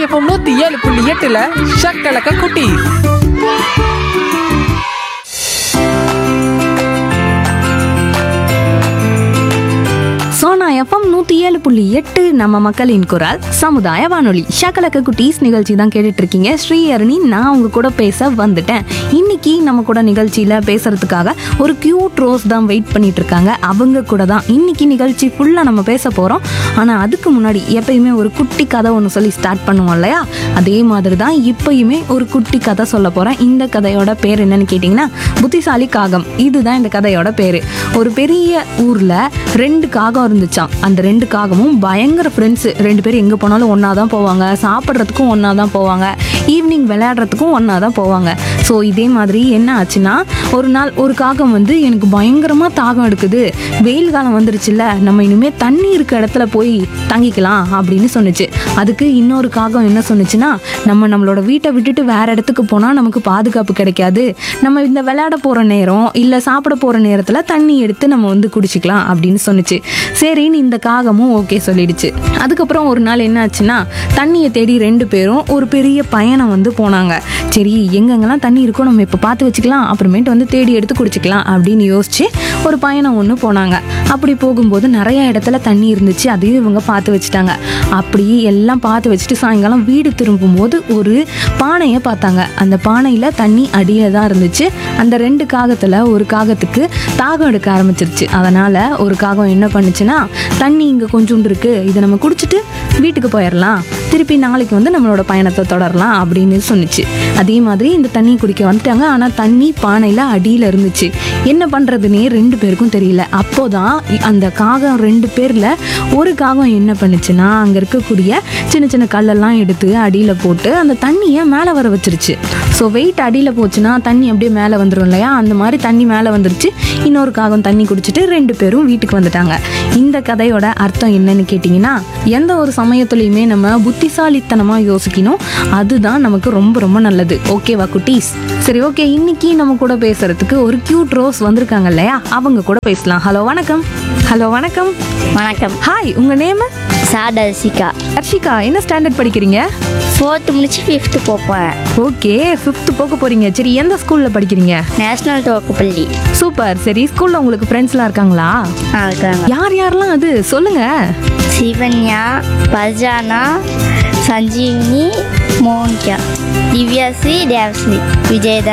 FM நூத்தி ஏழு புள்ளி எட்டுல ஷக்கலக்க குட்டி சோனா எஃப்எம் நூற்றி ஏழு புள்ளி எட்டு நம்ம மக்களின் குரல் சமுதாய வானொலி ஷக்கலக்க குட்டீஸ் நிகழ்ச்சி தான் கேட்டுட்டு இருக்கீங்க ஸ்ரீ அருணி நான் உங்க கூட பேச வந்துட்டேன் இன்னைக்கு நம்ம கூட நிகழ்ச்சியில் பேசுறதுக்காக ஒரு கியூட் ரோஸ் தான் வெயிட் பண்ணிட்டு இருக்காங்க அவங்க கூட தான் இன்னைக்கு நிகழ்ச்சி ஃபுல்லாக நம்ம பேச போகிறோம் ஆனால் அதுக்கு முன்னாடி எப்பயுமே ஒரு குட்டி கதை ஒன்று சொல்லி ஸ்டார்ட் பண்ணுவோம் இல்லையா அதே மாதிரி தான் இப்பயுமே ஒரு குட்டி கதை சொல்ல போகிறேன் இந்த கதையோட பேர் என்னன்னு கேட்டிங்கன்னா புத்திசாலி காகம் இதுதான் இந்த கதையோட பேர் ஒரு பெரிய ஊரில் ரெண்டு காகம் இருந்துச்சாம் அந்த ரெண்டு காகமும் பயங்கர ஃப்ரெண்ட்ஸு ரெண்டு பேரும் எங்கே போனாலும் ஒன்றா தான் போவாங்க சாப்பிட்றதுக்கும் ஒன்றா தான் போவாங்க ஈவினிங் விளையாடுறதுக்கும் ஒன்றா தான் போவாங்க ஸோ இதே மாதிரி என்ன ஆச்சுன்னா ஒரு நாள் ஒரு காகம் வந்து எனக்கு பயங்கரமாக தாகம் எடுக்குது வெயில் காலம் வந்துருச்சுல்ல நம்ம இனிமேல் தண்ணி இருக்க இடத்துல போய் தங்கிக்கலாம் அப்படின்னு சொன்னுச்சு அதுக்கு இன்னொரு காகம் என்ன சொன்னுச்சுன்னா நம்ம நம்மளோட வீட்டை விட்டுட்டு வேற இடத்துக்கு போனால் நமக்கு பாதுகாப்பு கிடைக்காது நம்ம இந்த விளையாட போகிற நேரம் இல்லை சாப்பிட போகிற நேரத்தில் தண்ணி எடுத்து நம்ம வந்து குடிச்சிக்கலாம் அப்படின்னு சொன்னுச்சு சரின்னு இந்த காகமும் ஓகே சொல்லிடுச்சு அதுக்கப்புறம் ஒரு நாள் என்ன ஆச்சுன்னா தண்ணியை தேடி ரெண்டு பேரும் ஒரு பெரிய பயணம் வந்து போனாங்க சரி எங்கெங்கெல்லாம் தண்ணி இருக்கோ நம்ம இப்போ பார்த்து வச்சுக்கலாம் அப்புறமேட்டு வந்து தேடி எடுத்து குடிச்சிக்கலாம் அப்படின்னு யோசிச்சு ஒரு பயணம் ஒன்று போனாங்க அப்படி போகும்போது நிறைய இடத்துல தண்ணி இருந்துச்சு அதையும் இவங்க பார்த்து வச்சுட்டாங்க அப்படி எல்லாம் பார்த்து வச்சுட்டு சாயங்காலம் வீடு திரும்பும்போது ஒரு பானையை பார்த்தாங்க அந்த பானையில் தண்ணி அடியில் தான் இருந்துச்சு அந்த ரெண்டு காகத்தில் ஒரு காகத்துக்கு தாகம் எடுக்க ஆரம்பிச்சிருச்சு அதனால் ஒரு காகம் என்ன பண்ணுச்சுன்னா தண்ணி இங்கே கொஞ்சோண்டு இருக்குது இதை நம்ம குடிச்சிட்டு வீட்டுக்கு போயிடலாம் திருப்பி நாளைக்கு வந்து நம்மளோட பயணத்தை தொடரலாம் அப்படின்னு சொன்னுச்சு அதே மாதிரி இந்த தண்ணி குடிக்க வந்துட்டாங்க ஆனால் தண்ணி பானையில் அடியில் இருந்துச்சு என்ன பண்ணுறதுனே ரெண்டு பேருக்கும் தெரியல அப்போதான் இ- அந்த காகம் ரெண்டு பேரில் ஒரு காகம் என்ன பண்ணுச்சுன்னா அங்கே இருக்கக்கூடிய சின்ன சின்ன கல்லெல்லாம் எடுத்து அடியில் போட்டு அந்த தண்ணியை மேலே வர வச்சிருச்சு ஸோ வெயிட் அடியில் போச்சுன்னா தண்ணி அப்படியே மேலே வந்துடும் இல்லையா அந்த மாதிரி தண்ணி மேலே வந்துருச்சு இன்னொரு காகம் தண்ணி குடிச்சிட்டு ரெண்டு பேரும் வீட்டுக்கு வந்துட்டாங்க இந்த கதையோட அர்த்தம் என்னன்னு கேட்டிங்கன்னா எந்த ஒரு சமயத்துலையுமே நம்ம புத்திசாலித்தனமாக யோசிக்கணும் அதுதான் நமக்கு ரொம்ப ரொம்ப நல்லது ஓகேவா குட்டீஸ் சரி ஓகே இன்னைக்கு நம்ம கூட பேசுறதுக்கு ஒரு கியூட் ரோஸ் வந்திருக்காங்க இல்லையா அவங்க கூட பேசலாம் ஹலோ வணக்கம் ஹலோ வணக்கம் வணக்கம் ஹாய் உங்க நேம் சாதர்சிகா ஹர்ஷிகா என்ன ஸ்டாண்டர்ட் படிக்கிறீங்க ஃபோர்த்து முடிச்சு ஃபிஃப்த்து போப்பேன் ஓகே ஃபிஃப்த் போக போறீங்க சரி எந்த ஸ்கூல்ல படிக்கிறீங்க நேஷ்னல் துவக்கப்பள்ளி சூப்பர் சரி ஸ்கூல்ல உங்களுக்கு ஃப்ரெண்ட்ஸ்லாம் இருக்காங்களா ஆ இருக்காங்க யார் யாரெல்லாம் அது சொல்லுங்க சிவன்யா பர்ஜானா சஞ்சீவினி மோனிகா திவ்யாஸ்ரீ தேவஸ்ரீ விஜயதா